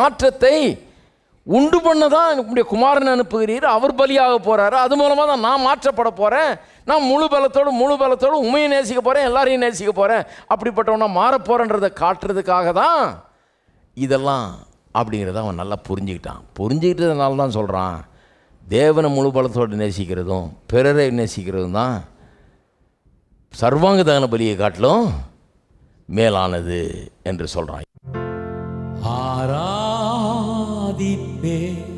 மாற்றத்தை உண்டு பண்ண தான் என்னுடைய குமாரன் அனுப்புகிறீர் அவர் பலியாக போகிறாரு அது மூலமாக தான் நான் மாற்றப்பட போகிறேன் நான் முழு பலத்தோடு முழு பலத்தோடு உண்மையை நேசிக்க போகிறேன் எல்லாரையும் நேசிக்க போகிறேன் அப்படிப்பட்டவனா மாறப் போகிறேன்றதை காட்டுறதுக்காக தான் இதெல்லாம் அப்படிங்கிறத அவன் நல்லா புரிஞ்சுக்கிட்டான் புரிஞ்சுக்கிட்டதுனால தான் சொல்கிறான் தேவனை முழு பலத்தோடு நேசிக்கிறதும் பிறரை நேசிக்கிறதும் தான் சர்வாங்க தகன பலியை காட்டிலும் மேலானது என்று சொல்கிறான் ஆராதிப்பே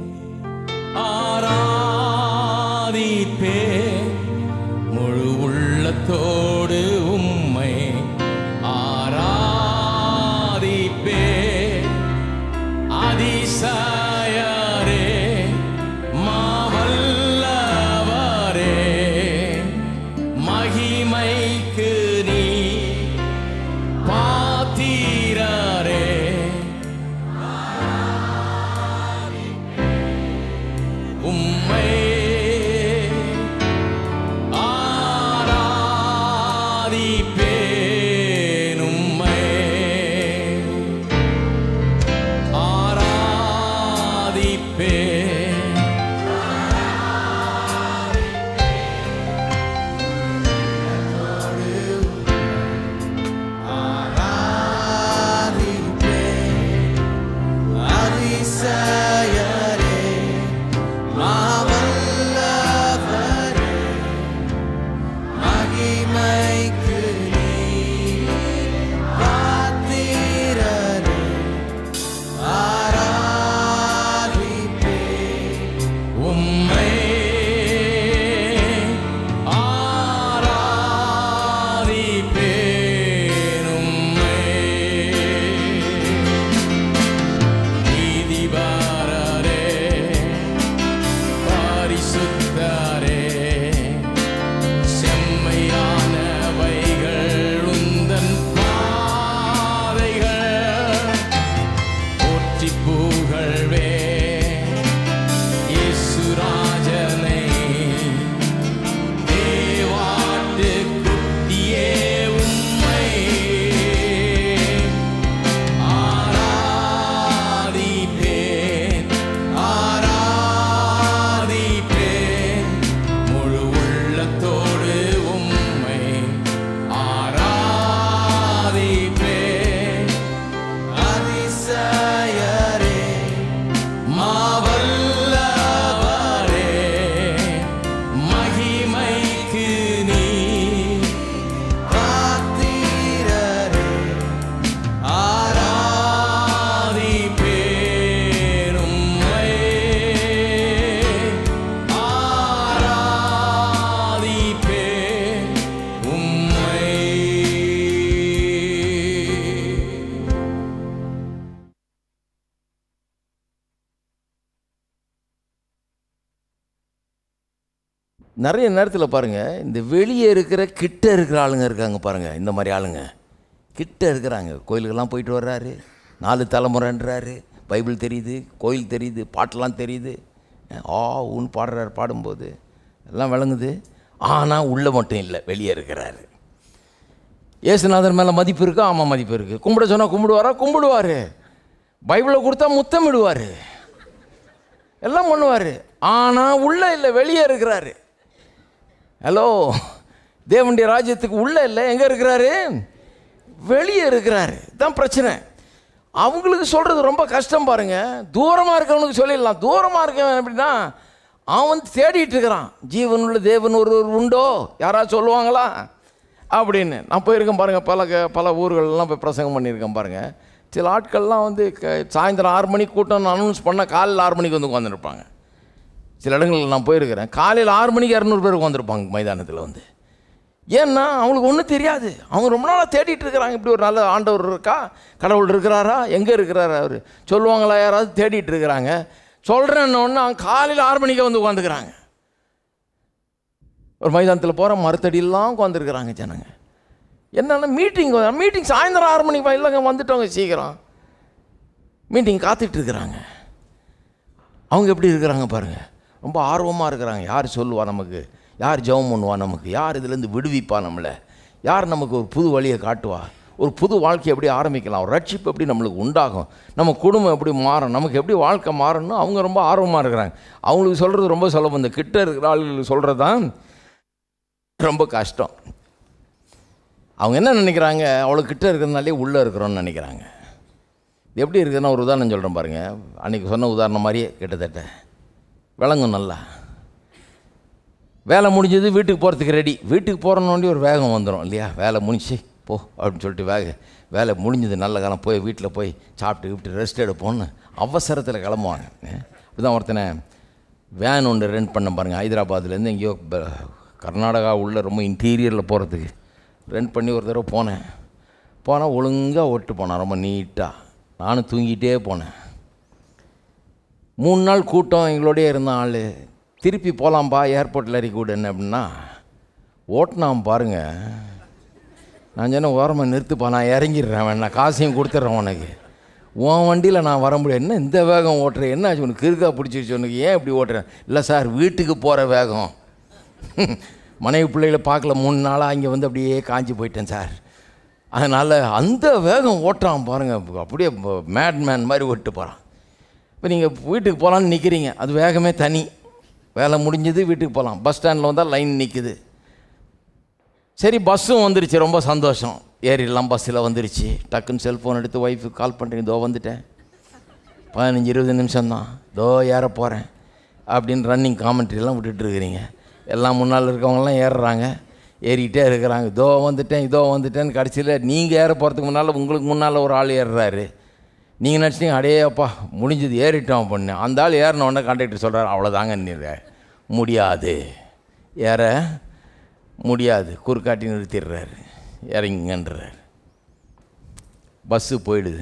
ஆராதிப்பே முழு உள்ளத்தோடு உம்மை ஆராதிப்பே அதிசயரே மாவல்லவரே மகிமைக்கு நீ பாத்திரரே உம்மை ஆராதிப்பேன் உம்மை ஆராதிப்பேன் அதிசயரே மாவல்லவரே மகிமைக்கு நீர் பாத்திரரே ஆராதிப்பேன் உம்மை ஆராதிப்பேன் உம்மை நீதிபரரே பரிசுத்தரே செம்மையானவைகள் உந்தன் பாதைகள் போற்றி புகழ்வே இயேசுராஜனை தேவாட்டு குட்டியே உம்மை ஆராதிப்பேன் ஆராதிப்பேன் முழு உள்ளத்தோடு உம்மை ஆராதிப்பேன் அதிசயரே மாவல்லவரே மகிமைக்கு நீ பாத்திரரே ஆராதிப்பேன் உம்மை ஆராதிப்பேன் உம்மை நிறைய நேரத்தில் பாருங்கள் இந்த வெளியே இருக்கிற கிட்ட இருக்கிற ஆளுங்க இருக்காங்க பாருங்கள் இந்த மாதிரி ஆளுங்க கிட்ட இருக்கிறாங்க கோயிலுக்கெல்லாம் போயிட்டு வர்றாரு நாலு தலைமுறைன்றாரு பைபிள் தெரியுது கோயில் தெரியுது பாட்டெல்லாம் தெரியுது ஆ ஊன்னு பாடுறாரு பாடும்போது எல்லாம் விளங்குது ஆனால் உள்ள மட்டும் இல்லை வெளியே இருக்கிறாரு இயேசுநாதர் மேலே மதிப்பு இருக்கா ஆமாம் மதிப்பு இருக்குது கும்பிட சொன்னால் கும்பிடுவாரா கும்பிடுவார் பைபிளை கொடுத்தா முத்தமிடுவார் எல்லாம் பண்ணுவார் ஆனால் உள்ளே இல்லை வெளியே இருக்கிறாரு ஹலோ தேவனுடைய ராஜ்யத்துக்கு உள்ளே இல்லை எங்கே இருக்கிறாரு வெளியே இருக்கிறாரு தான் பிரச்சனை அவங்களுக்கு சொல்கிறது ரொம்ப கஷ்டம் பாருங்க தூரமாக இருக்கவனுக்கு சொல்லிடலாம் தூரமாக இருக்கவன் எப்படின்னா அவன் தேடிட்டு இருக்கிறான் ஜீவனுள்ள தேவன் ஒருவர் உண்டோ யாராவது சொல்லுவாங்களா அப்படின்னு நான் போயிருக்கேன் பாருங்கள் பல க- பல ஊர்கள்லாம் போய் பிரசங்கம் பண்ணியிருக்கேன் பாருங்கள் சில ஆட்கள்லாம் வந்து க- சாயந்தரம் ஆறு மணிக்கு கூட்டம் அனௌன்ஸ் பண்ணால் காலையில் ஆறு மணிக்கு வந்து உட்காந்துருப்பாங்க சில இடங்களில் நான் போயிருக்கிறேன் காலையில் ஆறு மணிக்கு இரநூறு பேர் உட்காந்துருப்பாங்க மைதானத்தில் வந்து ஏன்னா அவங்களுக்கு ஒன்றும் தெரியாது அவங்க ரொம்ப நாளாக தேடிட்டு இருக்கிறாங்க இப்படி ஒரு நல்ல ஆண்டவர் இருக்கா கடவுள் இருக்கிறாரா எங்கே இருக்கிறாரு அவர் சொல்லுவாங்களா யாராவது தேடிட்டு இருக்கிறாங்க சொல்கிறேன்னு ஒன்று அவங்க காலையில் ஆறு மணிக்கே வந்து உட்காந்துக்கிறாங்க ஒரு மைதானத்தில் போகிற மரத்தடியெல்லாம் உட்காந்துருக்குறாங்க ஜனங்க என்னென்னா மீட்டிங் மீட்டிங் சாயந்தரம் ஆறு மணிக்கு இல்லைங்க வந்துட்டவங்க சீக்கிரம் மீட்டிங் காத்துட்டு இருக்கிறாங்க அவங்க எப்படி இருக்கிறாங்க பாருங்க ரொம்ப ஆர்வமாக இருக்கிறாங்க யார் சொல்லுவா நமக்கு யார் ஜெபம் பண்ணுவா நமக்கு யார் இதுலேருந்து விடுவிப்பா நம்மளை யார் நமக்கு ஒரு புது வழியை காட்டுவா ஒரு புது வாழ்க்கை எப்படி ஆரம்பிக்கலாம் ஒரு ரட்சிப்பு எப்படி நம்மளுக்கு உண்டாகும் நம்ம குடும்பம் எப்படி மாறும் நமக்கு எப்படி வாழ்க்கை மாறணும்னு அவங்க ரொம்ப ஆர்வமாக இருக்கிறாங்க அவங்களுக்கு சொல்கிறது ரொம்ப சுலபம் இந்த கிட்ட இருக்கிற ஆளுகளுக்கு சொல்கிறது தான் ரொம்ப கஷ்டம் அவங்க என்ன நினைக்கிறாங்க அவ்வளோ கிட்ட இருக்கிறதுனாலே உள்ளே இருக்கிறோன்னு நினைக்கிறாங்க இது எப்படி இருக்குதுன்னா ஒரு உதாரணம் சொல்கிறேன் பாருங்கள் அன்றைக்கி சொன்ன உதாரணம் மாதிரியே கிட்டத்தட்ட விளங்கும் நல்லா வேலை முடிஞ்சது வீட்டுக்கு போகிறதுக்கு ரெடி வீட்டுக்கு போகிறனோண்டி ஒரு வேகம் வந்துடும் இல்லையா வேலை முடிஞ்சு போ அப்படின்னு சொல்லிட்டு வேக வேலை முடிஞ்சது நல்ல காலம் போய் வீட்டில் போய் சாப்பிட்டு கிப்பிட்டு ரெஸ்ட் எடுப்போம்னு அவசரத்தில் கிளம்புவாங்க இப்படிதான் ஒருத்தனை வேன் ஒன்று ரெண்ட் பண்ண பாருங்கள் ஹைதராபாத்லேருந்து எங்கேயோ ப- கர்நாடகா உள்ள ரொம்ப இன்டீரியரில் போகிறதுக்கு ரெண்ட் பண்ணி ஒரு தடவை போனேன் போனால் ஒழுங்காக ஓட்டு போனான் ரொம்ப நீட்டாக நானும் தூங்கிட்டே போனேன் மூணு நாள் கூட்டம் எங்களோடய இருந்த ஆள் திருப்பி போகலாம்ப்பா ஏர்போர்ட்டில் இறக்கி விடுன்னு அப்படின்னா ஓட்டினான் பாருங்க நான் சொன்னேன் ஓரமாக நிறுத்துப்பா நான் இறங்கிடுறேன் வேணா காசையும் கொடுத்துட்றேன் உனக்கு உன் வண்டியில் நான் வர முடியாது என்ன இந்த வேகம் ஓட்டுறேன் என்ன ஆச்சு உனக்கு கிறுக்கா பிடிச்சிருச்சு உனக்கு ஏன் இப்படி ஓட்டுறேன் இல்லை சார் வீட்டுக்கு போகிற வேகம் மனைவி பிள்ளைகளை பார்க்கல மூணு நாளாக இங்கே வந்து அப்படியே காஞ்சி போயிட்டேன் சார் அதனால் அந்த வேகம் ஓட்டுறான் பாருங்கள் அப்படியே மேட் மேன் மாதிரி ஓட்டு போகிறான் இப்போ நீங்கள் வீட்டுக்கு போகலான்னு நிற்கிறீங்க அது வேகமே தனி வேலை முடிஞ்சது வீட்டுக்கு போகலாம் பஸ் ஸ்டாண்டில் வந்தால் லைன் நிற்குது சரி பஸ்ஸும் வந்துருச்சு ரொம்ப சந்தோஷம் ஏறிடலாம் பஸ்ஸில் வந்துருச்சு டக்குன்னு செல்ஃபோன் எடுத்து ஒய்ஃபுக்கு கால் பண்ணுறேன் இதோ வந்துட்டேன் பதினஞ்சு இருபது நிமிஷம்தான் இதோ ஏற போகிறேன் அப்படின்னு ரன்னிங் காமெண்ட்ரிலாம் விட்டுட்டு இருக்கிறீங்க எல்லாம் முன்னால் இருக்கவங்கலாம் ஏறுறாங்க ஏறிக்கிட்டே இருக்கிறாங்க இதோ வந்துட்டேன் இதோ வந்துட்டேன்னு கடைசியில் நீங்கள் ஏற போகிறதுக்கு முன்னால் உங்களுக்கு முன்னால் ஒரு ஆள் ஏறுறாரு நீங்கள் நினச்சிட்டீங்க அடே அப்பா முடிஞ்சது ஏறிட்டோம் பொண்ணு அந்த ஆள் ஏறின உடனே கண்டக்டர் சொல்கிறார் அவ்வளோதாங்க நீ முடியாது ஏற முடியாது குறுக்காட்டி நிறுத்திடுறாரு இறங்குங்கன்றார் பஸ்ஸு போயிடுது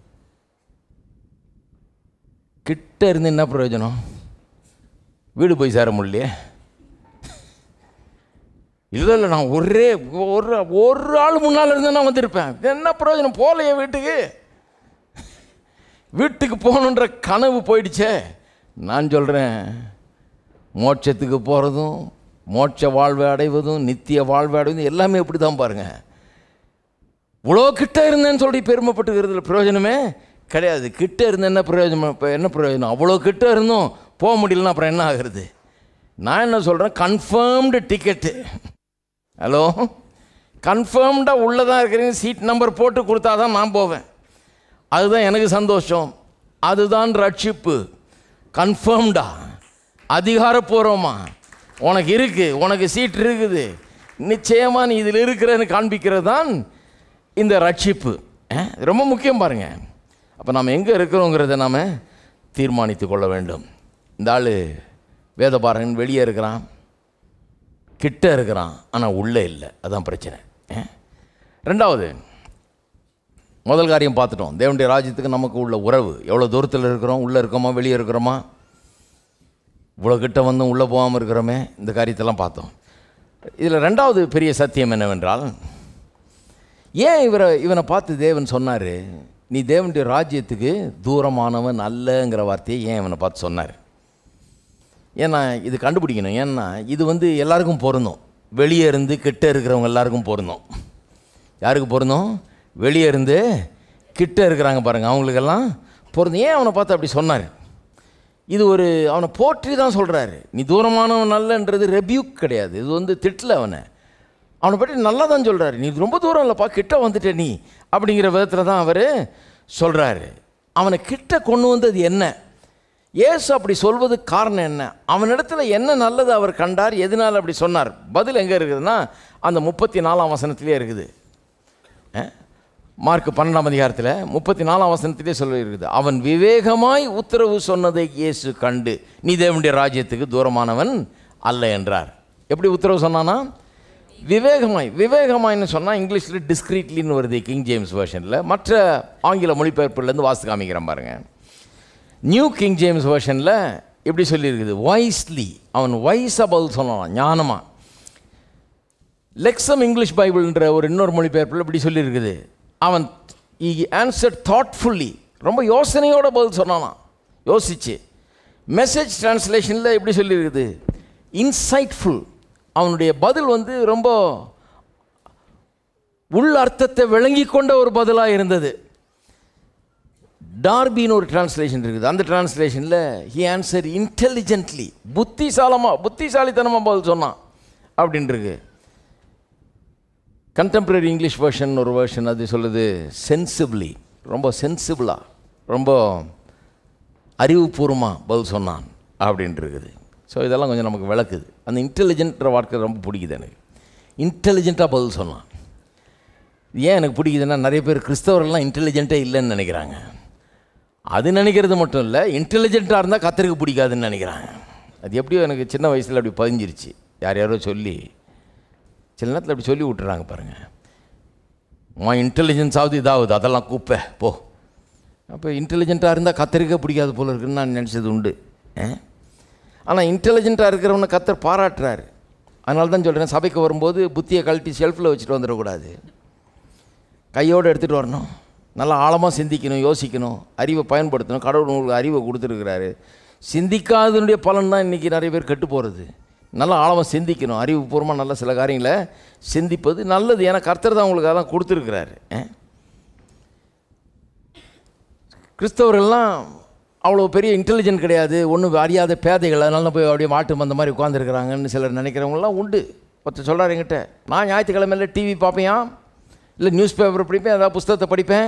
கிட்ட இருந்து என்ன பிரயோஜனம் வீடு போய் சேர முடியலையே இல்லை இல்லை நான் ஒரே ஒரு ஒரு ஆள் முன்னால் இருந்து நான் வந்திருப்பேன் என்ன பிரயோஜனம் போகலையே வீட்டுக்கு வீட்டுக்கு போகணுன்ற கனவு போயிடுச்சே நான் சொல்கிறேன் மோட்சத்துக்கு போகிறதும் மோட்ச வாழ்வை அடைவதும் நித்திய வாழ்வை அடைவதும் எல்லாமே இப்படி தான் பாருங்கள் இவ்வளோ கிட்ட இருந்தேன்னு சொல்லி பெருமைப்பட்டுக்கிறதுல பிரயோஜனமே கிடையாது கிட்ட இருந்த என்ன பிரயோஜனம் இப்போ என்ன பிரயோஜனம் அவ்வளோ கிட்ட இருந்தும் போக முடியலன்னா அப்புறம் என்ன ஆகுறது நான் என்ன சொல்கிறேன் கன்ஃபர்ம்டு டிக்கெட்டு ஹலோ கன்ஃபார்ம்டாக உள்ளே தான் இருக்கிறீங்க சீட் நம்பர் போட்டு கொடுத்தா தான் நான் போவேன் அதுதான் எனக்கு சந்தோஷம் அதுதான் ரட்சிப்பு கன்ஃபார்ம்டா அதிகாரப்பூர்வமா உனக்கு இருக்குது உனக்கு சீட் இருக்குது நிச்சயமாக நீ இதில் இருக்கிறன்னு காண்பிக்கிறது தான் இந்த ரட்சிப்பு அஹ், இது ரொம்ப முக்கியம் பாருங்க அப்போ நாம் எங்கே இருக்கிறோங்கிறத நாம் தீர்மானித்து கொள்ள வேண்டும் இந்த ஆள் வேதபாரகன் வெளியே இருக்கிறான் கிட்ட இருக்கிறான் ஆனால் உள்ளே இல்லை அதான் பிரச்சனை அஹ். ரெண்டாவது முதல் காரியம் பார்த்துட்டோம் தேவனுடைய ராஜ்யத்துக்கு நமக்கு உள்ள உறவு எவ்வளோ தூரத்தில் இருக்கிறோம் உள்ளே இருக்கோமா வெளியே இருக்கிறோமா இவ்வளோ கிட்ட வந்தும் உள்ளே போகாமல் இருக்கிறோமே இந்த காரியத்தெல்லாம் பார்த்தோம் இதில் ரெண்டாவது பெரிய சத்தியம் என்னவென்றால் ஏன் இவரை இவனை பார்த்து தேவன் சொன்னார் நீ தேவனுடைய ராஜ்யத்துக்கு தூரமானவன் அல்லங்கிற வார்த்தையை ஏன் இவனை பார்த்து சொன்னார் ஏன்னா இது கண்டுபிடிக்கணும் ஏன்னா இது வந்து எல்லாருக்கும் பொருந்தும் வெளியே இருந்து கிட்ட இருக்கிறவங்க எல்லாருக்கும் பொருந்தும் யாருக்கு பொருந்தும் வெளியே இருந்து கிட்ட இருக்கிறாங்க பாருங்கள் அவங்களுக்கெல்லாம் பொருந்தும் ஏன் அவனை பார்த்து அப்படி சொன்னார் இது ஒரு அவனை போற்றி தான் சொல்கிறாரு நீ தூரமானவன் நல்லன்றது ரெபியூக் கிடையாது இது வந்து திட்டல அவனை அவனை பற்றி நல்லா தான் சொல்கிறாரு நீ ரொம்ப தூரம் இல்லைப்பா கிட்ட வந்துட்ட நீ அப்படிங்கிற விதத்தில் தான் அவர் சொல்கிறாரு அவனை கிட்ட கொண்டு வந்தது என்ன இயேசு அப்படி சொல்வதுக்கு காரணம் என்ன அவனிடத்துல என்ன நல்லது அவர் கண்டார் எதனால் அப்படி சொன்னார் பதில் எங்கே இருக்குதுன்னா அந்த முப்பத்தி நாலாம் வசனத்திலே இருக்குது அஹ்? மார்க் பன்னெண்டாம் அதிகாரத்தில் முப்பத்தி நாலாம் வசனத்திலே சொல்லியிருக்குது அவன் விவேகமாய் உத்தரவு சொன்னதை இயேசு கண்டு நீ தேவனுடைய ராஜ்யத்துக்கு தூரமானவன் அல்ல என்றார் எப்படி உத்தரவு சொன்னானா விவேகமாய் விவேகமாய்னு சொன்னால் இங்கிலீஷில் டிஸ்கிரீட்லின்னு வருது கிங் ஜேம்ஸ் வெர்ஷனில் மற்ற ஆங்கில மொழிபெயர்ப்புலேருந்து வாசி காமிக்கிறேன் பாருங்கள் நியூ கிங் ஜேம்ஸ் வெர்ஷனில் எப்படி சொல்லியிருக்குது வைஸ்லி அவன் வைஸாக பதில் சொன்னான் ஞானமாக லெக்ஸம் இங்கிலீஷ் பைபிள்ன்ற ஒரு இன்னொரு மொழிபெயர்ப்பில் இப்படி சொல்லியிருக்குது அவன் ஈ ஆன்சர் தாட்ஃபுல்லி ரொம்ப யோசனையோட பதில் சொன்னானாம் யோசிச்சு மெசேஜ் டிரான்ஸ்லேஷனில் எப்படி சொல்லியிருக்குது இன்சைட்ஃபுல் அவனுடைய பதில் வந்து ரொம்ப உள் அர்த்தத்தை விளங்கி கொண்ட ஒரு பதிலாக இருந்தது டார்பின்னு ஒரு டிரான்ஸ்லேஷன் இருக்குது அந்த டிரான்ஸ்லேஷனில் ஹி ஆன்சர் இன்டெலிஜென்ட்லி புத்திசாலமாக புத்திசாலித்தனமாக பதில் சொன்னான் அப்படின்ட்டு இருக்கு கண்டெம்பரரி இங்கிலீஷ் வெர்ஷன் ஒரு வெர்ஷன் அது சொல்லுது சென்சிபிளி ரொம்ப சென்சிபிளாக ரொம்ப அறிவுபூர்வமாக பதில் சொன்னான் அப்படின்ட்டு இருக்குது ஸோ இதெல்லாம் கொஞ்சம் நமக்கு விளக்குது அந்த இன்டெலிஜென்ட்ற வார்த்தை ரொம்ப பிடிக்குது எனக்கு இன்டெலிஜென்ட்டாக பதில் சொன்னான் ஏன் எனக்கு பிடிக்குதுன்னா நிறைய பேர் கிறிஸ்தவர்கள்லாம் இன்டெலிஜென்ட்டே இல்லைன்னு நினைக்கிறாங்க அது நினைக்கிறது மட்டும் இல்லை இன்டெலிஜென்ட்டாக இருந்தால் கத்தருக்கு பிடிக்காதுன்னு நினைக்கிறாங்க அது எப்படியோ எனக்கு சின்ன வயசில் அப்படி பதிஞ்சிருச்சு யார் யாரோ சொல்லி சில நேரத்தில் அப்படி சொல்லி விட்டுறாங்க பாருங்கள் உன் இன்டெலிஜென்ஸ் ஆகுது இதாகுது அதெல்லாம் கூப்ப போ அப்போ இன்டெலிஜென்ட்டாக இருந்தால் கத்தரிக்க பிடிக்காது போல இருக்குன்னு நான் நினச்சது உண்டு ஆனால் இன்டெலிஜென்ட்டாக இருக்கிறவனை கத்தர் பாராட்டுறாரு அதனால தான் சொல்கிறேன் சபைக்கு வரும்போது புத்தியை கழட்டி ஷெல்ஃபில் வச்சுட்டு வந்துடக்கூடாது கையோடு எடுத்துகிட்டு வரணும் நல்லா ஆழமாக சிந்திக்கணும் யோசிக்கணும் அறிவை பயன்படுத்தணும் கடவுள் உங்களுக்கு அறிவை கொடுத்துருக்கிறாரு சிந்திக்காதனுடைய பலன் தான் இன்றைக்கி நிறைய பேர் கெட்டு போகிறது நல்லா ஆழமாக சிந்திக்கணும் அறிவுபூர்வமாக நல்ல சில காரியங்களை சிந்திப்பது நல்லது ஏன்னா கர்த்தர் தான் உங்களுக்கு அதான் கொடுத்துருக்கிறாரு அஹ். கிறிஸ்தவர்கள்லாம் அவ்வளோ பெரிய இன்டெலிஜென்ட் கிடையாது ஒன்றும் அறியாத பேதைகள் அதனால தான் போய் அப்படியே மாட்டு அந்த மாதிரி உட்காந்துருக்குறாங்கன்னு சிலர் நினைக்கிறவங்களாம் உண்டு ஒருத்தர் சொல்கிறார் என்கிட்ட நான் ஞாயிற்றுக்கிழமையில் டிவி பார்ப்பேன் இல்லை நியூஸ் பேப்பர் படிப்பேன் ஏதாவது புஸ்தகத்தை படிப்பேன்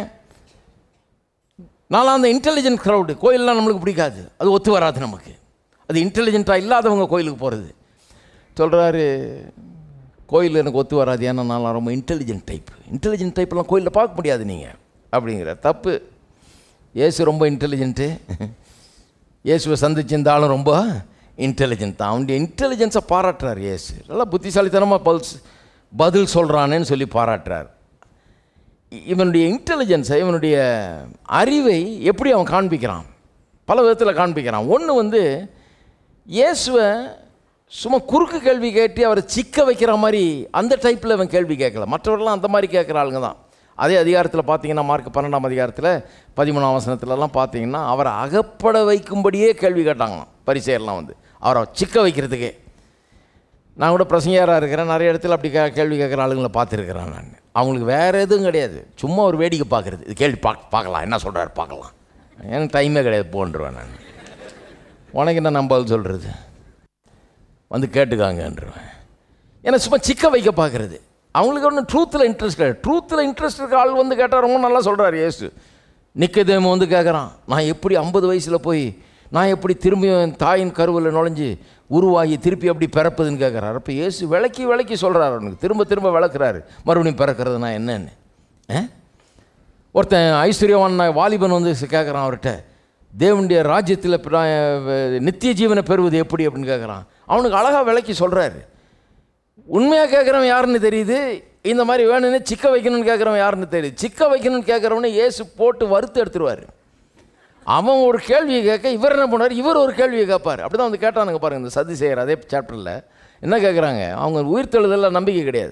நான்லாம் அந்த இன்டெலிஜென்ட் க்ரௌடு கோயிலெலாம் நம்மளுக்கு பிடிக்காது அது ஒத்து வராது நமக்கு அது இன்டெலிஜென்ட்டாக இல்லாதவங்க கோயிலுக்கு போகிறது சொல்கிறாரு கோயில் எனக்கு ஒத்து வராது ஏன்னா நான் ரொம்ப இன்டெலிஜென்ட் டைப் இன்டெலிஜென்ட் டைப்லாம் கோயிலில் பார்க்க முடியாது நீங்கள் அப்படிங்கிற தப்பு இயேசு ரொம்ப இன்டெலிஜென்ட்டு இயேசுவை சந்திச்ச ஆளும் ரொம்ப இன்டெலிஜென்ட் தான் அவனுடைய இன்டெலிஜென்ஸை பாராட்டுறார் இயேசு நல்லா புத்திசாலித்தனமாக பல்ஸ் பதில் சொல்கிறானேன்னு சொல்லி பாராட்டுறார் இவனுடைய இன்டெலிஜென்ஸை இவனுடைய அறிவை எப்படி அவன் காண்பிக்கிறான் பல விதத்தில் காண்பிக்கிறான் ஒன்று வந்து இயேசுவை சும்மா குறுக்கு கேள்வி கேட்டு அவரை சிக்க வைக்கிற மாதிரி அந்த டைப்பில் அவன் கேள்வி கேட்கல மற்றவர்கள்லாம் அந்த மாதிரி கேட்குற ஆளுங்க தான் அதே அதிகாரத்தில் பார்த்தீங்கன்னா மார்க் பன்னெண்டாம் அதிகாரத்தில் பதிமூணாம் வசனத்துலலாம் பார்த்தீங்கன்னா அவரை அகப்பட வைக்கும்படியே கேள்வி கேட்டாங்களாம் பரிசெயர்லாம் வந்து அவரை சிக்க வைக்கிறதுக்கே நான் கூட பிரசங்கியாராக இருக்கிறேன் நிறைய இடத்துல அப்படி கே கேள்வி கேட்குற ஆளுங்களை பார்த்துருக்கிறேன் நான் அவங்களுக்கு வேறு எதுவும் கிடையாது சும்மா ஒரு வேடிக்கை பார்க்குறது இது கேள்வி பார்க்க பார்க்கலாம் என்ன சொல்கிறாரு பார்க்கலாம் எனக்கு டைமே கிடையாது போன்றுவேன் நான் உனக்கு என்ன நம்ம பதில் சொல்கிறது வந்து கேட்டுக்காங்கன்றவேன் ஏன்னா சும்மா சிக்க வைக்க பார்க்குறது அவங்களுக்கு ஒன்றும் ட்ரூத்தில் இன்ட்ரெஸ்ட் கிடையாது ட்ரூத்தில் இன்ட்ரெஸ்ட் இருக்க ஆள் வந்து கேட்டால் ரொம்ப நல்லா சொல்கிறார் இயேசு நிக்கதேம வந்து கேட்குறான் நான் எப்படி ஐம்பது வயசில் போய் நான் எப்படி திரும்பியும் என் தாயின் கருவில் நுழைஞ்சு உருவாகி திருப்பி எப்படி பிறப்பதுன்னு கேட்குறாரு அப்போ இயேசு விளக்கி விளக்கி சொல்கிறார் அவனுக்கு திரும்ப திரும்ப விளக்குறாரு மறுபடியும் பிறக்கிறதுனா என்னன்னு ஆ? ஒருத்தன் ஐஸ்வர்யவான் வாலிபன் வந்து கேட்குறான் அவர்கிட்ட தேவனுடைய ராஜ்யத்தில் பிர- நித்திய ஜீவனை பெறுவது எப்படி அப்படின்னு கேட்குறான் அவனுக்கு அழகாக விளக்கி சொல்கிறாரு உண்மையாக கேட்குறவன் யாருன்னு தெரியுது இந்த மாதிரி வேணும்னு சிக்க வைக்கணும்னு கேட்குறவன் யாருன்னு தெரியுது சிக்க வைக்கணும்னு கேட்குறவனே இயேசு போட்டு வறுத்து எடுத்துருவார் அவன் ஒரு கேள்வியை கேட்க இவர் என்ன பண்ணுவார் இவர் ஒரு கேள்வியை கேட்பார் அப்படி தான் வந்து கேட்டானுங்க பாருங்கள் இந்த சதி செய்கிற அதே சாப்டரில் என்ன கேட்குறாங்க அவங்க உயிர்த்தெழுதலில் நம்பிக்கை கிடையாது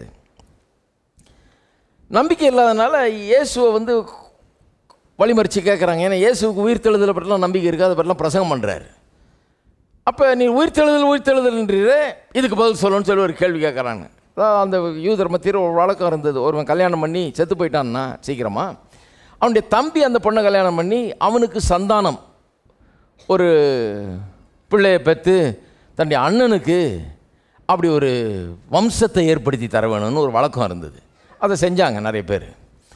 நம்பிக்கை இல்லாதனால இயேசுவை வந்து வழிமறித்து கேட்குறாங்க ஏன்னா இயேசுவுக்கு உயிர்த்தெழுதலை பற்றிலாம் நம்பிக்கை இருக்குது அதை பற்றிலாம் பிரசங்கம் பண்ணுறாரு அப்போ நீ உயிர்த்தெழுதல் உயிர்த்தெழுதல்ன்றீரு இதுக்கு பதில் சொல்லணும்னு சொல்லி ஒரு கேள்வி கேட்குறாங்க அதான் அந்த யூதர் மத்தியில் ஒரு வழக்கம் இருந்தது ஒருவன் கல்யாணம் பண்ணி செத்து போயிட்டான்னா சீக்கிரமா அவனுடைய தம்பி அந்த பொண்ணை கல்யாணம் பண்ணி அவனுக்கு சந்தானம் ஒரு பிள்ளையை பெற்று தன்னுடைய அண்ணனுக்கு அப்படி ஒரு வம்சத்தை ஏற்படுத்தி தர வேணும்னு ஒரு வழக்கம் இருந்தது அதை செஞ்சாங்க நிறைய பேர்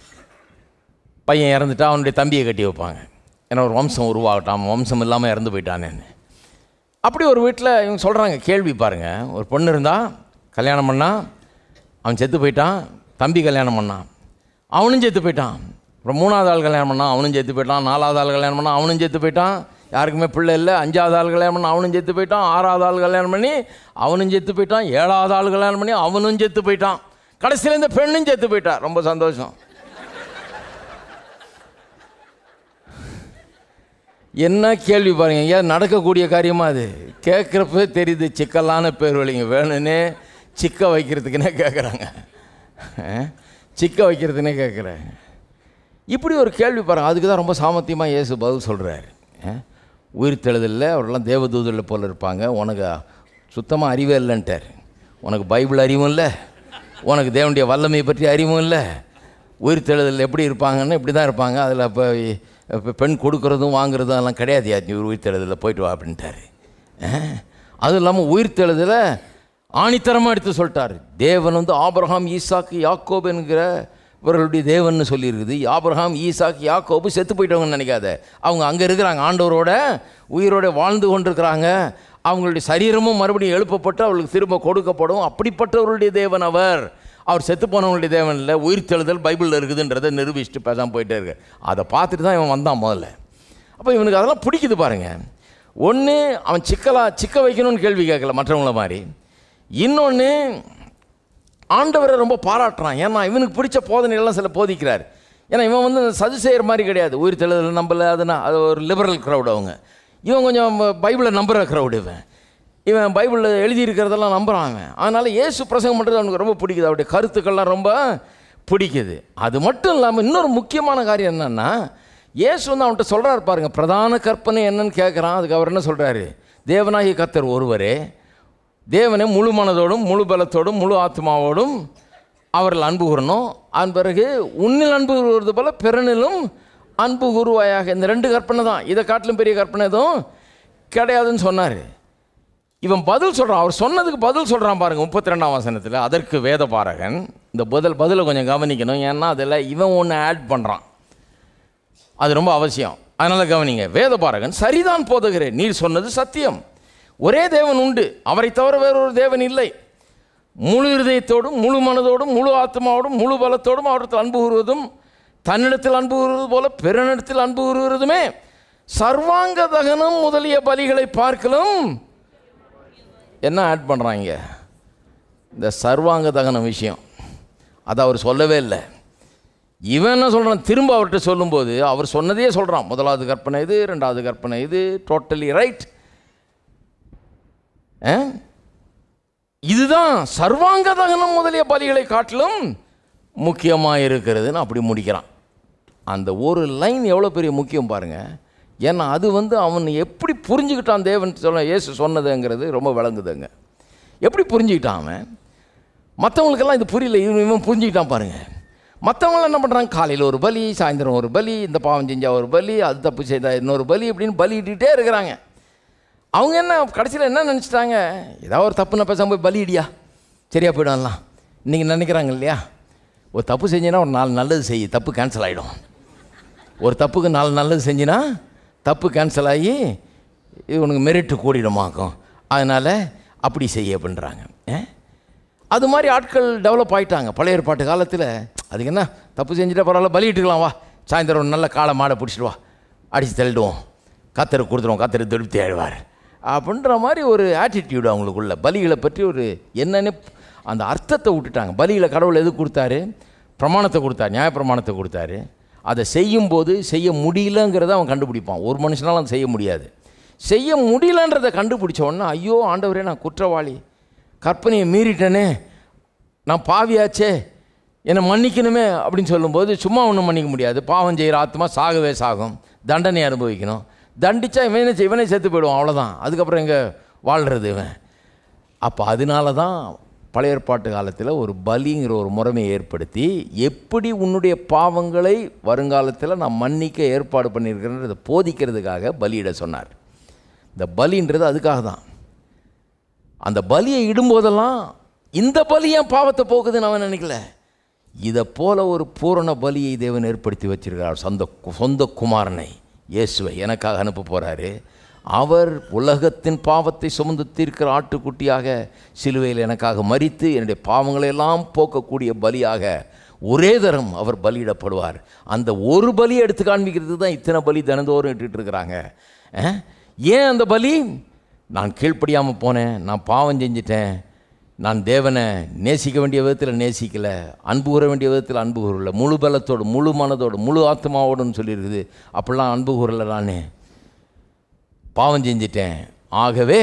பையன் இறந்துட்டா அவனுடைய தம்பியை கட்டி வைப்பாங்க ஏன்னா ஒரு வம்சம் உருவாகட்டும் அவன் வம்சம் இல்லாமல் இறந்து போயிட்டானேன்னு அப்படி ஒரு வீட்டில் இவங்க சொல்கிறாங்க கேள்வி பாருங்கள் ஒரு பொண்ணு இருந்தால் கல்யாணம் பண்ணால் அவன் செத்து போயிட்டான் தம்பி கல்யாணம் பண்ணான் அவனும் செத்து போயிட்டான் அப்புறம் மூணாவது ஆள் கல்யாணம் பண்ணான் அவனும் செத்து போயிட்டான் நாலாவது ஆள் கல்யாணம் பண்ணால் அவனும் செத்து போயிட்டான் யாருக்குமே பிள்ளை இல்லை அஞ்சாவது ஆள் கல்யாணம் பண்ணால் அவனும் செத்து போயிட்டான் ஆறாவது ஆள் கல்யாணம் பண்ணி அவனும் செத்து போயிட்டான் ஏழாவது ஆள் கல்யாணம் பண்ணி அவனும் செத்து போயிட்டான் கடைசியில் இந்த பெண்ணும் செத்து போயிட்டா ரொம்ப சந்தோஷம் என்ன கேள்வி பாருங்க ஏன் நடக்கக்கூடிய காரியமா அது கேட்குறப்ப தெரியுது சிக்கலான பேர் வழிங்க வேணும்னே சிக்க வைக்கிறதுக்குன்னே கேட்குறாங்க சிக்க வைக்கிறதுனே கேட்குறேன் இப்படி ஒரு கேள்வி பாருங்க அதுக்கு தான் ரொம்ப சாமர்த்தியமாக இயேசு பதில் சொல்கிறாரு உயிர் தெழுதலில் அவரெல்லாம் தேவதூதரில் போல இருப்பாங்க உனக்கு சுத்தமாக அறிவே இல்லைன்ட்டார் உனக்கு பைபிள் அறிவும் இல்லை உனக்கு தேவனுடைய வல்லமையை பற்றி அறிவும் இல்லை உயிர் தெழுதல் எப்படி இருப்பாங்கன்னு இப்படி தான் இருப்பாங்க அதில் இப்போ இப்போ பெண் கொடுக்கறதும் வாங்குறதும் அதெல்லாம் கிடையாது நீ உயிர் தெழுதலில் போயிட்டு வா அப்படின்ட்டாரு அஹ். அதுவும் இல்லாமல் உயிர் தெழுதலை ஆணித்தரமாக எடுத்து சொல்லிட்டாரு தேவன் வந்து ஆபிரகாம் ஈசாக்கு யாக்கோப் என்கிற இவர்களுடைய தேவன்னு சொல்லியிருக்குது ஆபிரகாம் ஈசாக்கு யாக்கோபு செத்து போயிட்டவங்கன்னு நினைக்காத அவங்க அங்கே இருக்கிறாங்க ஆண்டவரோட உயிரோட வாழ்ந்து கொண்டிருக்கிறாங்க அவங்களுடைய சரீரமும் மறுபடியும் எழுப்பப்பட்டு அவர்களுக்கு திரும்ப கொடுக்கப்படும் அப்படிப்பட்டவருடைய தேவன் அவர் அவர் செத்து போனவங்களுடைய தேவன் இல்லை உயிர் தெழுதல் பைபிளில் இருக்குதுன்றதை நிரூபிச்சுட்டு பேசாமல் போயிட்டே இருக்கு அதை பார்த்துட்டு தான் இவன் வந்தான் முதல்ல அப்போ இவனுக்கு அதெல்லாம் பிடிக்குது பாருங்க ஒன்று அவன் சிக்கலா சிக்க வைக்கணும்னு கேள்வி கேட்கல மற்றவங்கள மாதிரி இன்னொன்று ஆண்டவரை ரொம்ப பாராட்டுறான் ஏன்னா இவனுக்கு பிடிச்ச போதனைகள்லாம் சில போதிக்கிறார் ஏன்னா இவன் வந்து சது செய்கிற மாதிரி கிடையாது உயிர் தெழுதல் நம்பல அதுனா அது ஒரு லிபரல் க்ரௌட் அவங்க இவன் கொஞ்சம் பைபிளை நம்புகிற க்ரௌடு இவன் இவன் பைபிளில் எழுதியிருக்கிறதெல்லாம் நம்புகிறான் அவன் அதனால் இயேசு பிரசங்கம் பண்ணுறது அவனுக்கு ரொம்ப பிடிக்குது அவருடைய கருத்துக்கள்லாம் ரொம்ப பிடிக்குது அது மட்டும் இல்லாமல் இன்னொரு முக்கியமான காரியம் என்னென்னா இயேசு வந்து அவன்கிட்ட சொல்கிறாரு பாருங்க பிரதான கற்பனை என்னன்னு கேட்குறான் அதுக்கு அவர் என்ன சொல்கிறாரு தேவனாகிய கர்த்தர் ஒருவரே தேவனை முழு மனதோடும் முழு பலத்தோடும் முழு ஆத்மாவோடும் அவர்கள் அன்பு கூறணும் அதன் பிறகு உன்னில் அன்பு கூறுவது போல பிறனிலும் அன்பு கூறுவாயாக இந்த ரெண்டு கற்பனை தான் இதை காட்டிலும் பெரிய கற்பனை எதுவும் கிடையாதுன்னு சொன்னார் இவன் பதில் சொல்கிறான் அவர் சொன்னதுக்கு பதில் சொல்கிறான் பாருங்க முப்பத்தி ரெண்டாம் வசனத்தில் அதற்கு வேத பாரகன் இந்த பதில் பதிலை கொஞ்சம் கவனிக்கணும் ஏன்னா அதில் இவன் ஒன்று ஆட் பண்ணுறான் அது ரொம்ப அவசியம் அதனால் கவனிங்க வேத பாரகன் சரிதான் போதுகிறேன் நீர் சொன்னது சத்தியம் ஒரே தேவன் உண்டு அவரை தவிர வேறொரு தேவன் இல்லை முழு இருதயத்தோடும் முழு மனதோடும் முழு ஆத்மாவோடும் முழு பலத்தோடும் அவரிடத்தில் அன்பு கூறுவதும் தன்னிடத்தில் அன்பு கூறுவது போல பிறனிடத்தில் அன்பு கூறுவதுமே சர்வாங்க தகனம் முதலிய பலிகளை பார்க்கலும் என்ன ஆட் பண்ணுறாங்க இந்த சர்வாங்க தகன விஷயம் அதை அவர் சொல்லவே இல்லை இவன் என்ன சொல்கிறான் திரும்ப அவர்கிட்ட சொல்லும்போது அவர் சொன்னதையே சொல்கிறான் முதலாவது கற்பனை இது ரெண்டாவது கற்பனை இது டோட்டலி ரைட் இதுதான் சர்வாங்க தகனம் முதலிய பலிகளை காட்டிலும் முக்கியமாக இருக்கிறதுன்னு அப்படி முடிக்கிறான் அந்த ஒரு லைன் எவ்வளோ பெரிய முக்கியம் பாருங்கள் ஏன்னா அது வந்து அவன் எப்படி புரிஞ்சுக்கிட்டான் தேவன் சொல்ல இயேசு சொன்னதுங்கிறது ரொம்ப விளங்குதுங்க எப்படி புரிஞ்சுக்கிட்டான் அவன் மற்றவங்களுக்கெல்லாம் இது புரியல இவன் இவன் புரிஞ்சுக்கிட்டான் பாருங்கள் மற்றவங்களாம் என்ன பண்ணுறாங்க காலையில் ஒரு பலி சாயந்தரம் ஒரு பலி இந்த பாவம் செஞ்சால் ஒரு பலி அது தப்பு செய்தால் இன்னொரு பலி இப்படின்னு பலியிட்டுட்டே இருக்கிறாங்க அவங்க என்ன கடைசியில் என்ன நினச்சிட்டாங்க ஏதாவது ஒரு தப்பு நான் பேசாமல் போய் பலியிடியா சரியா போயிடும்லாம் இன்றைக்கி நினைக்கிறாங்க இல்லையா ஒரு தப்பு செஞ்சினா ஒரு நாலு நல்லது செய் தப்பு கேன்சல் ஆகிடும் ஒரு தப்புக்கு நாலு நல்லது செஞ்சினா தப்பு கேன்சல் ஆகி இது உனக்கு மெரிட்டு கூடிடுமாக்கும் அதனால் அப்படி செய்ய அப்படின்றாங்க ஏன் அது மாதிரி ஆட்கள் டெவலப் ஆகிட்டாங்க பழைய ஏற்பாட்டு காலத்தில் அதுக்கு என்ன தப்பு செஞ்சுட்டா பரவாயில்ல பலியிட்டுக்கலாம் வா சாயந்தரம் ஒரு நல்ல காளை மாடை பிடிச்சிட்டு வா அடித்து தள்ளிடுவோம் கத்தரை கொடுத்துருவோம் கத்தரை திருப்தி ஆழ்வார் அப்படின்ற மாதிரி ஒரு ஆட்டிடியூடு அவங்களுக்குள்ள பலிகளை பற்றி ஒரு என்னென்னு அந்த அர்த்தத்தை விட்டுட்டாங்க பலிகளை கடவுள் எது கொடுத்தாரு பிரமாணத்தை கொடுத்தாரு நியாய பிரமாணத்தை கொடுத்தாரு அதை செய்யும்போது செய்ய முடியலங்கிறத அவன் கண்டுபிடிப்பான் ஒரு மனுஷனாலும் அதை செய்ய முடியாது செய்ய முடியலன்றதை கண்டுபிடிச்ச உடனே ஐயோ ஆண்டவரே நான் குற்றவாளி கற்பனையை மீறிட்டேனே நான் பாவியாச்சே என்னை மன்னிக்கணுமே அப்படின்னு சொல்லும்போது சும்மா ஒன்றும் மன்னிக்க முடியாது பாவம் செய்கிற ஆத்மா சாகவே சாகும் தண்டனை அனுபவிக்கணும் தண்டிச்சா இவனே இவனே செத்து போயிடுவான் அவ்வளோதான் அதுக்கப்புறம் எங்கே வாழ்கிறது இவன் அப்போ அதனால தான் பழைய ஏற்பாட்டு காலத்தில் ஒரு பலிங்கிற ஒரு முறைமையை ஏற்படுத்தி எப்படி உன்னுடைய பாவங்களை வருங்காலத்தில் நான் மன்னிக்க ஏற்பாடு பண்ணியிருக்கிறேன்றதை போதிக்கிறதுக்காக பலியிட சொன்னார் இந்த பலின்றது அதுக்காக தான் அந்த பலியை இடும்போதெல்லாம் இந்த பலி ஏன் பாவத்தை போக்குதுன்னு அவன் நினைக்கல இதை போல ஒரு பூரண பலியை தேவன் ஏற்படுத்தி வச்சிருக்கிறார் சொந்த சொந்த குமாரனை இயேசுவை எனக்காக அனுப்ப போகிறாரு அவர் உலகத்தின் பாவத்தை சுமந்து தீர்க்கிற ஆட்டுக்குட்டியாக சிலுவையில் எனக்காக மறித்து என்னுடைய பாவங்களை எல்லாம் போக்கக்கூடிய பலியாக ஒரே தரம் அவர் பலியிடப்படுவார் அந்த ஒரு பலியை எடுத்து காண்பிக்கிறது தான் இத்தனை பலி தினந்தோறும் இட்டுட்டு இருக்கிறாங்க அஹ்? ஏன் அந்த பலி நான் கீழ்ப்படியாமல் போனேன் நான் பாவம் செஞ்சிட்டேன் நான் தேவனை நேசிக்க வேண்டிய விதத்தில் நேசிக்கலை அன்பு கூற வேண்டிய விதத்தில் அன்பு கூறல முழு பலத்தோடு முழு மனதோடு முழு ஆத்மாவோடுன்னு சொல்லியிருக்குது அப்படிலாம் அன்பு கூறல நான் பாவம் செஞ்சிட்டேன் ஆகவே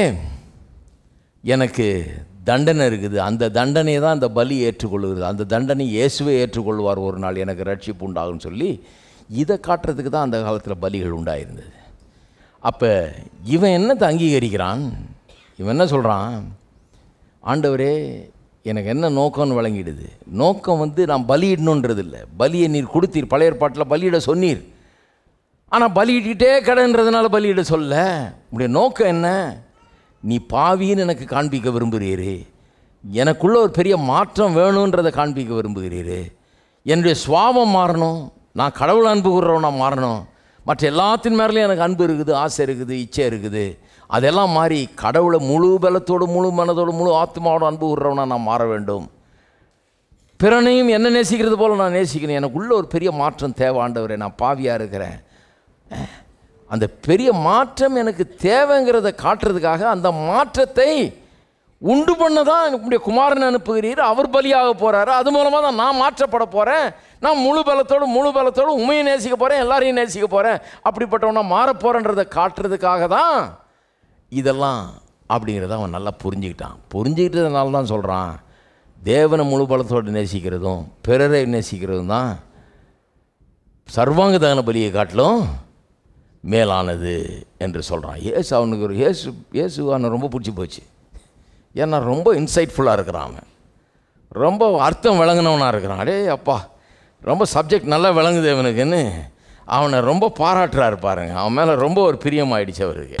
எனக்கு தண்டனை இருக்குது அந்த தண்டனையை தான் அந்த பலி ஏற்றுக்கொள்கிறது அந்த தண்டனை இயேசுவே ஏற்றுக்கொள்வார் ஒரு நாள் எனக்கு ரட்சிப்பு உண்டாகும்னு சொல்லி இதை காட்டுறதுக்கு தான் அந்த காலத்தில் பலிகள் உண்டாயிருந்தது அப்போ இவன் என்னத்தை அங்கீகரிக்கிறான் இவன் என்ன சொல்கிறான் ஆண்டவரே எனக்கு என்ன நோக்கம்னு விளங்கிடுது நோக்கம் வந்து நான் பலியிடணுன்றது இல்லை பலியை நீர் கொடுத்தீர் பழைய ஏற்பாட்டில் பலியிட சொன்னீர் ஆனால் பலியிட்டுட்டே கடன்றதுனால பலியிட சொல்ல உடைய நோக்கம் என்ன நீ பாவின்னு எனக்கு காண்பிக்க விரும்புகிறீரு எனக்குள்ள ஒரு பெரிய மாற்றம் வேணுன்றதை காண்பிக்க விரும்புகிறீரு என்னுடைய சுவாபம் மாறணும் நான் கடவுள் அன்பு கூறுறவனா மாறணும் மற்ற எல்லாத்தின் மேலேயும் எனக்கு அன்பு இருக்குது ஆசை இருக்குது இச்சை இருக்குது அதெல்லாம் மாறி கடவுளை முழு பலத்தோடு முழு மனதோடு முழு ஆத்மாவோட அன்பு கூறுறவனா நான் மாற வேண்டும் பிறனையும் என்ன நேசிக்கிறது போல நான் நேசிக்கிறேன் எனக்குள்ள ஒரு பெரிய மாற்றம் தேவை ஆண்டவரே நான் பாவியாக இருக்கிறேன் அந்த பெரிய மாற்றம் எனக்கு தேவைங்கிறத காட்டுறதுக்காக அந்த மாற்றத்தை உண்டு பண்ண தான் என்னுடைய குமாரன் அனுப்புகிறீர் அவர் பலியாக போகிறாரு அது மூலமாக தான் நான் மாற்றப்பட போகிறேன் நான் முழு பலத்தோடு முழு பலத்தோடு உண்மையை நேசிக்க போகிறேன் எல்லாரையும் நேசிக்க போகிறேன் அப்படிப்பட்டவனா மாறப் போகிறேன்றதை காட்டுறதுக்காக தான் இதெல்லாம் அப்படிங்கிறத அவன் நல்லா புரிஞ்சுக்கிட்டான் புரிஞ்சுக்கிட்டதுனால தான் சொல்கிறான் தேவனை முழு பலத்தோடு நேசிக்கிறதும் பிறரை நேசிக்கிறதும் தான் சர்வாங்க தகன பலியை காட்டிலும் மேலானது என்று சொல்கிறான் இயேசு அவனுக்கு ஒரு இயேசு இயேசு அவனை ரொம்ப பிடிச்சி போச்சு ஏன்னா ரொம்ப இன்சைட்ஃபுல்லாக இருக்கிறான் அவன் ரொம்ப அர்த்தம் விளங்கினவனாக இருக்கிறான் அடே அப்பா ரொம்ப சப்ஜெக்ட் நல்லா விளங்குது அவனுக்குன்னு அவனை ரொம்ப பாராட்டுறாரு பாருங்க அவன் மேலே ரொம்ப ஒரு பிரியமாயிடுச்சு அவருக்கு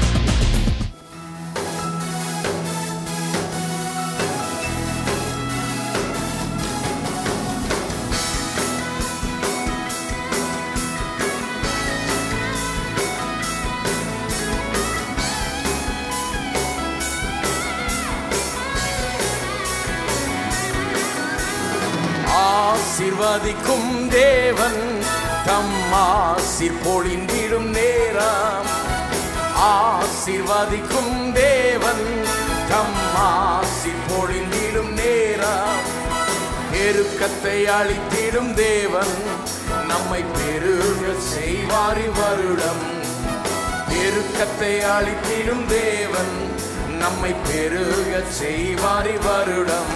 ஆசிர்வதிக்கும் தேவன் தம் ஆசிர் பொழிந்திடும் நேரம் ஆசிர்வதிக்கும் தேவன் தம் ஆசிர் பொழிந்திடும் நேரம் பெருக்கத்தை அளித்திடும் தேவன் நம்மை பெருக செய்வாரி வருடம் பெருக்கத்தை அளித்திடும் தேவன் நம்மை பெருக செய்வாரி வருடம்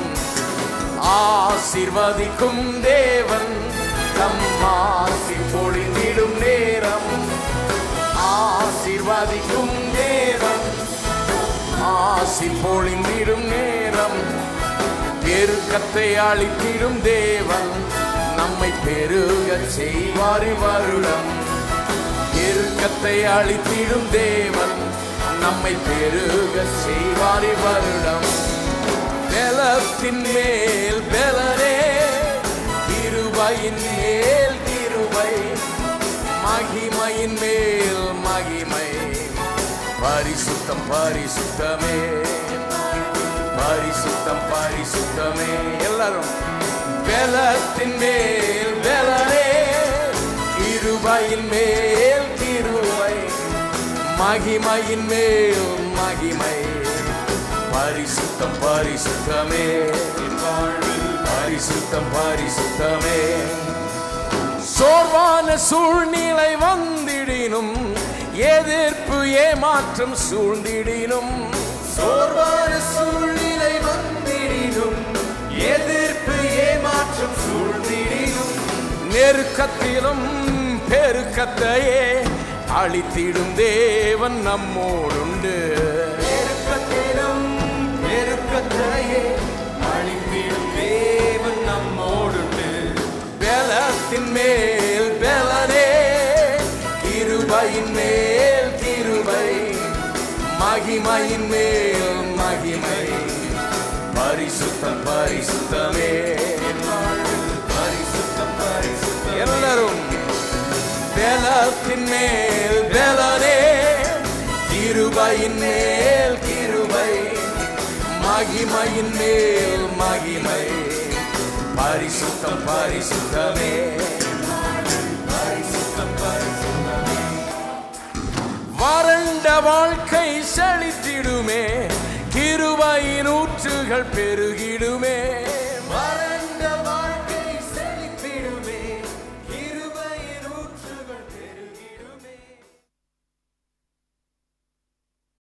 ஆசிர்வதிக்கும் தேவன் தம் ஆசி பொழிந்திடும் நேரம் ஆசிர்வதிக்கும் தேவன் ஆசி பொழிந்திடும் நேரம் பெருக்கத்தை அளித்திடும் தேவன் நம்மை பெருக செய்வாரி வருடம் பெருக்கத்தை அளித்திடும் தேவன் நம்மை பெருக செய்வாரி வருடம் பெலத்தின் மேல் பெலரே கிருபையின் மேல் கிருபை மகிமையின் மேல் மகிமை பரிசுத்தம் பரிசுத்தமே பரிசுத்தம் பரிசுத்தமே எல்லாரும் பெலத்தின் மேல் பெலரே கிருபையின் மேல் கிருபை மகிமையின் மேல் மகிமை பரிசுத்தம் பரிசுத்தமே என் வாழ்வில் பரிசுத்தம் பரிசுத்தமே சோர்வான சூழ்நிலை வந்திடினும் எதிர்ப்பு ஏமாற்றம் சூழ்ந்திடினும் சோர்வான சூழ்நிலை வந்திடினும் எதிர்ப்பு ஏமாற்றம் சூழ்ந்திடினும் நெருக்கத்திலும் பெருக்கத்தையே அழித்திடும் தேவன் நம்மோடுண்டு நெருக்கத்திலும் நெருக்கத்தையே அழித்திடும் தேவன் நம்மோடுண்டு பலத்தின் மேல் பலனே கிருபையின் மேல் கிருபை மகிமையின் மேல் மகிமை பரிசுத்தம் பரிசுத்தமே என் வாழ்வில் பரிசுத்தம் பரிசுத்தம் எல்லாரும் பலத்தின் மேல் பலனே கிருபையின் மேல் கிருபை மகிமையின் மேல் மகிமை பரிசுத்தம் பரிசுத்தமே பரிசுத்தம் பரிசுத்தமே வறண்ட வாழ்க்கை செழித்திடுமே கிருபையின் ஊற்றுகள் பெருகி